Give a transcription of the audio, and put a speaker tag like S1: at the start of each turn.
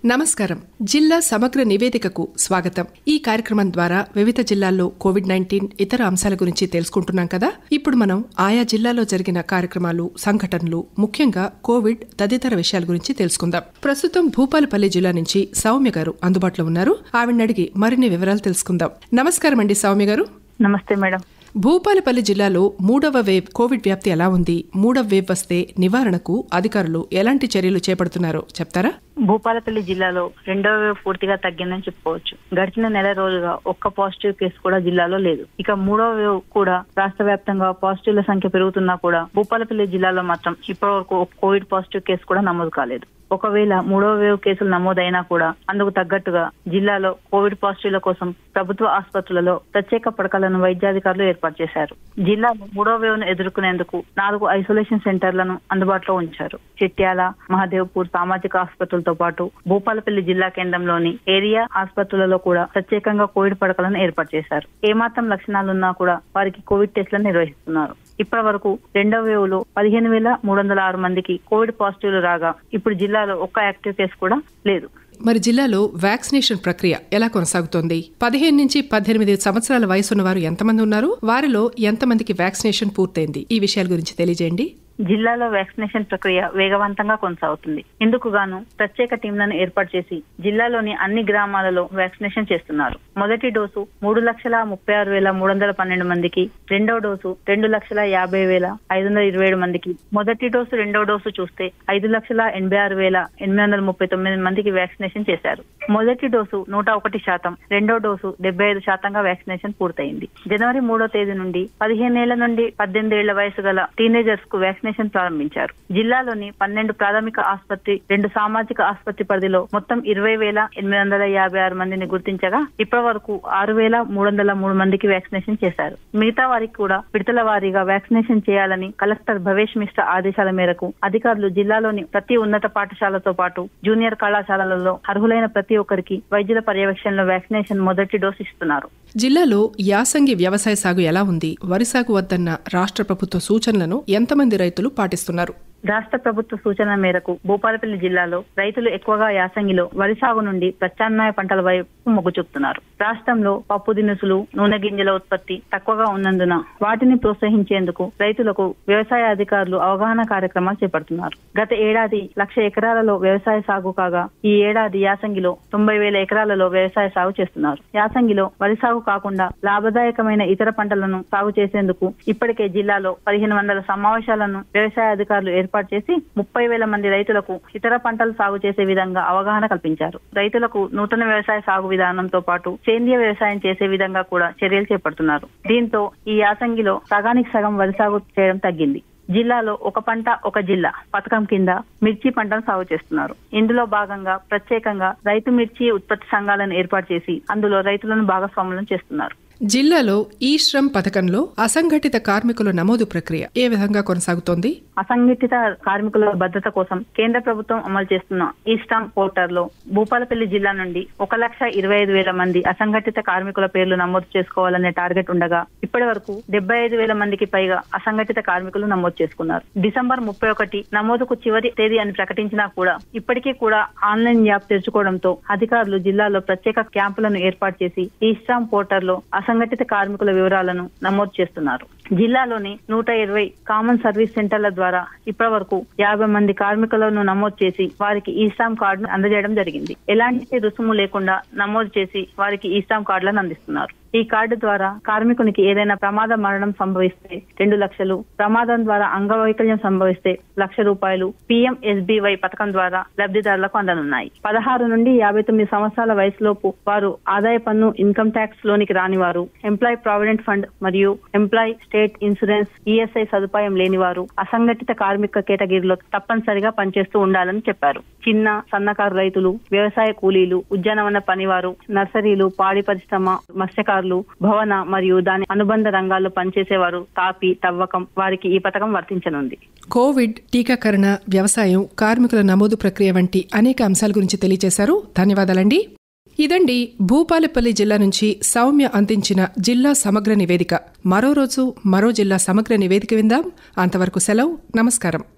S1: నమస్కారం జిల్లా సమగ్ర నివేదికకు స్వాగతం ఈ కార్యక్రమం ద్వారా వివిధ జిల్లాల్లో కోవిడ్ నైన్టీన్ ఇతర అంశాల గురించి తెలుసుకుంటున్నాం కదా ఇప్పుడు మనం ఆయా జిల్లాలో జరిగిన కార్యక్రమాలు సంఘటనలు ముఖ్యంగా కోవిడ్ తదితర విషయాల గురించి తెలుసుకుందాం ప్రస్తుతం భూపాలపల్లి జిల్లా నుంచి సౌమ్య గారు అందుబాటులో ఉన్నారు ఆవిడని అడిగి మరిన్ని వివరాలు తెలుసుకుందాం నమస్కారం అండి సౌమ్య గారు
S2: నమస్తే మేడం
S1: భూపాలపల్లి జిల్లాలో మూడవ వేవ్ కోవిడ్ వ్యాప్తి ఎలా ఉంది మూడవ వేవ్ వస్తే నివారణకు అధికారులు ఎలాంటి చర్యలు చేపడుతున్నారో చెప్తారా
S2: భూపాలపల్లి జిల్లాలో రెండవ వేవ్ పూర్తిగా తగ్గిందని చెప్పుకోవచ్చు గడిచిన నెల రోజులుగా ఒక్క పాజిటివ్ కేసు కూడా జిల్లాలో లేదు ఇక మూడవ వేవ్ కూడా రాష్ట్ర వ్యాప్తంగా పాజిటివ్ల సంఖ్య పెరుగుతున్నా కూడా భూపాలపల్లి జిల్లాలో మాత్రం ఇప్పటివరకు ఒక కోవిడ్ పాజిటివ్ కేసు కూడా నమోదు కాలేదు ఒకవేళ మూడవ వేవ్ కేసులు నమోదైనా కూడా అందుకు తగ్గట్టుగా జిల్లాలో కోవిడ్ పాజిటివ్ల కోసం ప్రభుత్వ ఆసుపత్రులలో ప్రత్యేక పడకలను వైద్యాధికారులు ఏర్పాటు చేశారు జిల్లాలో మూడవ వేవ్ ను ఎదుర్కొనేందుకు నాలుగు ఐసోలేషన్ సెంటర్లను అందుబాటులో ఉంచారు చిట్యాల మహాదేవ్పూర్ సామాజిక ఆసుపత్రులతో పాటు భూపాలపల్లి జిల్లా కేంద్రంలోని ఏరియా ఆసుపత్రులలో కూడా ప్రత్యేకంగా కోవిడ్ పడకలను ఏర్పాటు చేశారు ఏమాత్రం లక్షణాలున్నా కూడా వారికి కోవిడ్ టెస్టులను నిర్వహిస్తున్నారు ఇప్పటి వరకు రెండవ వేవ్ లో పదిహేను వేల మూడు వందల ఆరు మందికి కోవిడ్ పాజిటివ్లు రాగా ఇప్పుడు జిల్లాలో ఒక్క యాక్టివ్ కేసు కూడా లేదు
S1: మరి జిల్లాలో వ్యాక్సినేషన్ ప్రక్రియ ఎలా కొనసాగుతోంది పదిహేను నుంచి పద్దెనిమిది సంవత్సరాల వయసున్న వారు ఎంతమంది ఉన్నారు వారిలో ఎంతమందికి వ్యాక్సినేషన్ పూర్తయింది ఈ విషయాల గురించి తెలియజేయండి
S2: జిల్లాలో వ్యాక్సినేషన్ ప్రక్రియ వేగవంతంగా కొనసాగుతుంది ఇందుకు గాను ప్రత్యేక టీంలను ఏర్పాటు చేసి జిల్లాలోని అన్ని గ్రామాలలో వ్యాక్సినేషన్ చేస్తున్నారు మొదటి డోసు మూడు లక్షల ముప్పై ఆరు వేల మూడు వందల పన్నెండు మందికి రెండో డోసు రెండు లక్షల యాభై వేల ఐదు వందల ఇరవై ఏడు మందికి మొదటి డోసు రెండో డోసు చూస్తే ఐదు లక్షల ఎనభై ఆరు వేల ఎనిమిది వందల ముప్పై తొమ్మిది మందికి వ్యాక్సినేషన్ చేశారు మొదటి డోసు నూట ఒకటి శాతం రెండో డోసు డెబ్బై ఐదు శాతంగా వ్యాక్సినేషన్ పూర్తయింది జనవరి మూడో తేదీ నుండి పదిహేను ఏళ్ల నుండి పద్దెనిమిది ఏళ్ల వయసు గల టీనేజర్స్ కు వ్యాక్సినేషన్ ప్రారంభించారు జిల్లాలోని పన్నెండు ప్రాథమిక ఆసుపత్రి రెండు సామాజిక ఆసుపత్రి పరిధిలో మొత్తం ఇరవై వేల ఎనిమిది వందల యాభై ఆరు మందిని గుర్తించగా ఇప్పటి వరకు ఆరు వేల మూడు వందల మూడు మందికి వ్యాక్సినేషన్ చేశారు మిగతా వారికి కూడా విడతల వారీగా వ్యాక్సినేషన్ చేయాలని కలెక్టర్ భవేష్ మిశ్రా ఆదేశాల మేరకు అధికారులు జిల్లాలోని ప్రతి ఉన్నత పాఠశాలతో పాటు జూనియర్ కళాశాలలలో అర్హులైన ప్రతి ఒక్కరికి వైద్యుల పర్యవేక్షణలో వ్యాక్సినేషన్ మొదటి డోసు ఇస్తున్నారు
S1: జిల్లాలో యాసంగి వ్యవసాయ సాగు ఎలా ఉంది వరి సాగు వద్దన్న రాష్ట్ర ప్రభుత్వ సూచనలను ఎంతమంది రైతులు పాటిస్తున్నారు
S2: రాష్ట్ర ప్రభుత్వ సూచన మేరకు భూపాలపల్లి జిల్లాలో రైతులు ఎక్కువగా యాసంగిలో వరి సాగు నుండి ప్రత్యామ్నాయ పంటల వైపు మొగ్గు చూపుతున్నారు రాష్ట్రంలో పప్పు దినుసులు నూనె గింజల ఉత్పత్తి తక్కువగా ఉన్నందున వాటిని ప్రోత్సహించేందుకు రైతులకు వ్యవసాయ అధికారులు అవగాహన కార్యక్రమాలు చేపడుతున్నారు గత ఏడాది లక్ష ఎకరాలలో వ్యవసాయ సాగు కాగా ఈ ఏడాది యాసంగిలో తొంభై వేల ఎకరాలలో వ్యవసాయ సాగు చేస్తున్నారు యాసంగిలో వరి సాగు కాకుండా లాభదాయకమైన ఇతర పంటలను సాగు చేసేందుకు ఇప్పటికే జిల్లాలో పదిహేను వందల సమావేశాలను వ్యవసాయ అధికారులు ఏర్పాటు చేసి ముప్పై వేల మంది రైతులకు ఇతర పంటలు సాగు చేసే విధంగా అవగాహన కల్పించారు రైతులకు నూతన వ్యవసాయ సాగు విధానంతో పాటు సేంద్రియ వ్యవసాయం చేసే విధంగా కూడా చర్యలు చేపడుతున్నారు దీంతో ఈ యాసంగిలో సగానికి సగం వరి సాగు చేయడం తగ్గింది జిల్లాలో ఒక పంట ఒక జిల్లా పథకం కింద మిర్చి పంటను సాగు చేస్తున్నారు ఇందులో భాగంగా ప్రత్యేకంగా రైతు మిర్చి ఉత్పత్తి సంఘాలను ఏర్పాటు చేసి అందులో రైతులను భాగస్వాములను చేస్తున్నారు
S1: జిల్లాలో ఈ శ్రమ్ పథకంలో అసంఘటిత కార్మికుల నమోదు ప్రక్రియ ఏ విధంగా కొనసాగుతోంది
S2: అసంఘటిత కార్మికుల భద్రత కోసం కేంద్ర ప్రభుత్వం అమలు చేస్తున్న ఈ స్టాంప్ పోర్టల్ లో భూపాలపల్లి జిల్లా నుండి ఒక లక్ష ఇరవై ఐదు వేల మంది అసంఘటిత కార్మికుల పేర్లు నమోదు చేసుకోవాలనే టార్గెట్ ఉండగా ఇప్పటి వరకు డెబ్బై ఐదు వేల మందికి పైగా అసంఘటిత కార్మికులు నమోదు చేసుకున్నారు డిసెంబర్ ముప్పై ఒకటి నమోదుకు చివరి తేదీ అని ప్రకటించినా కూడా ఇప్పటికీ కూడా ఆన్లైన్ యాప్ తెరుచుకోవడంతో అధికారులు జిల్లాలో ప్రత్యేక క్యాంపులను ఏర్పాటు చేసి ఈ స్టాంప్ పోర్టల్ లో అసంఘటిత కార్మికుల వివరాలను నమోదు చేస్తున్నారు జిల్లాలోని నూట ఇరవై కామన్ సర్వీస్ సెంటర్ల ద్వారా ఇప్పటి వరకు యాభై మంది కార్మికులను నమోదు చేసి వారికి ఈ స్టాంప్ కార్డును అందజేయడం జరిగింది ఎలాంటి రుసుము లేకుండా నమోదు చేసి వారికి ఈ స్టాంప్ కార్డులను అందిస్తున్నారు ఈ కార్డు ద్వారా కార్మికునికి ఏదైనా ప్రమాద మరణం సంభవిస్తే రెండు లక్షలు ప్రమాదం ద్వారా అంగవైకల్యం సంభవిస్తే లక్ష రూపాయలు పిఎంఎస్బివై పథకం ద్వారా లబ్ధిదారులకు అందనున్నాయి పదహారు నుండి యాభై తొమ్మిది సంవత్సరాల వయసులోపు వారు ఆదాయ పన్ను ఇన్కమ్ ట్యాక్స్ లోనికి రాని వారు ఎంప్లాయ్ ప్రావిడెంట్ ఫండ్ మరియు ఎంప్లాయ్ స్టేట్ ఇన్సూరెన్స్ ఈఎస్ఐ సదుపాయం లేని వారు అసంఘటిత కార్మిక కేటగిరీలో తప్పనిసరిగా పనిచేస్తూ ఉండాలని చెప్పారు చిన్న సన్నకారు రైతులు వ్యవసాయ కూలీలు ఉద్యానవన పనివారు నర్సరీలు పాడి పరిశ్రమ మత్స్యకారులు భవన మరియు దాని అనుబంధ రంగాల్లో పనిచేసేవారు తాపి తవ్వకం వారికి ఈ పథకం వర్తించనుంది
S1: కోవిడ్ టీకాకరణ వ్యవసాయం కార్మికుల నమోదు ప్రక్రియ వంటి అనేక అంశాల గురించి తెలియజేశారు ధన్యవాదాలండి ఇదండి భూపాలపల్లి జిల్లా నుంచి సౌమ్య అందించిన జిల్లా సమగ్ర నివేదిక మరో రోజు మరో జిల్లా సమగ్ర నివేదిక విందాం అంతవరకు సెలవు నమస్కారం